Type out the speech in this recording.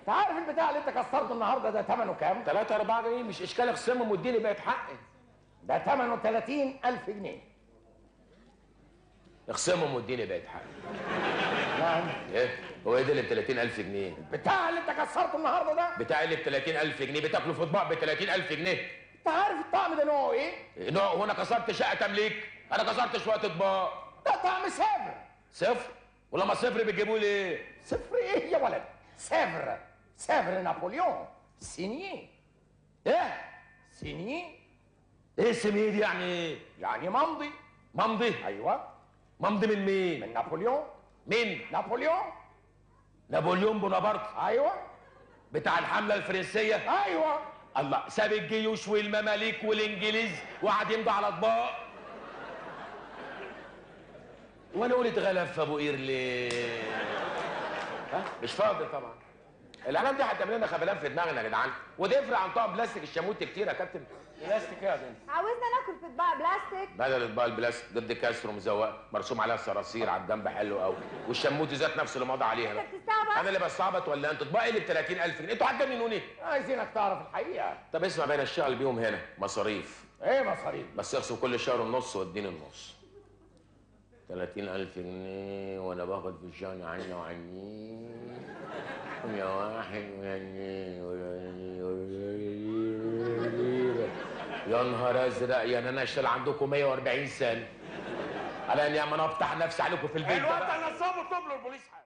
عارف البتاع اللي انت كسرته النهارده ده ثمنه كام 3 4 جنيه مش اشكال اخصمهم واديني بقت حقي ده ثمنه 30000 جنيه اخصمهم واديني بقت حقي نعم ايه هو ايه ده اللي ب 30000 جنيه البتاع اللي انت كسرته النهارده ده بتاع اللي ب 30000 جنيه بتاكلوا في اطباق ب 30000 جنيه انت عارف الطعم ده نوعه ايه إيه نوع هو انا كسرت شقه تمليك انا كسرت شويه اطباق ده طعم سافر صفر ولما صفر بتجيبوا لي ايه صفر ايه يا ولد سافر سافر نابليون سينيه ايه سينيه ايه السميه دي يعني ايه يعني ممضي ممضي ايوه ممضي من مين من نابليون مين نابليون نابليون بونابرت ايوه بتاع الحمله الفرنسيه ايوه الله ساب الجيوش والمماليك والانجليز وقعد يمضي على اطباق وانا قلت غلف ابو قير ليه ها مش فاضي طبعا الاعلام دي هتعمل لنا خبلان في دماغنا يا جدعان وده يفرق عن طقم بلاستيك الشموت كتير يا كابتن بلاستيك يا بنت عاوزنا ناكل في اطباق بلاستيك بدل الاطباق البلاستيك ضد كسر ومزوق مرسوم عليها صراصير على الجنب حلو قوي والشموت ذات نفسه اللي ماضي عليها انت بقى. بتستعبط انا اللي بستعبط ولا انت اطباق اللي ب 30000 جنيه انتوا هتجننوني عايزينك تعرف الحقيقه طب اسمع بين اشتغل بيهم هنا مصاريف ايه مصاريف بس اخصم كل شهر النص واديني النص 30000 جنيه وانا باخد في الشهر عني وعني يا واحد ويعني يا نهار ازرق يعني انا اشتغل عندكم 140 سنه على اني اما انا افتح نفسي عليكم في البيت ده الوقت بقى. انا صابه طب له البوليس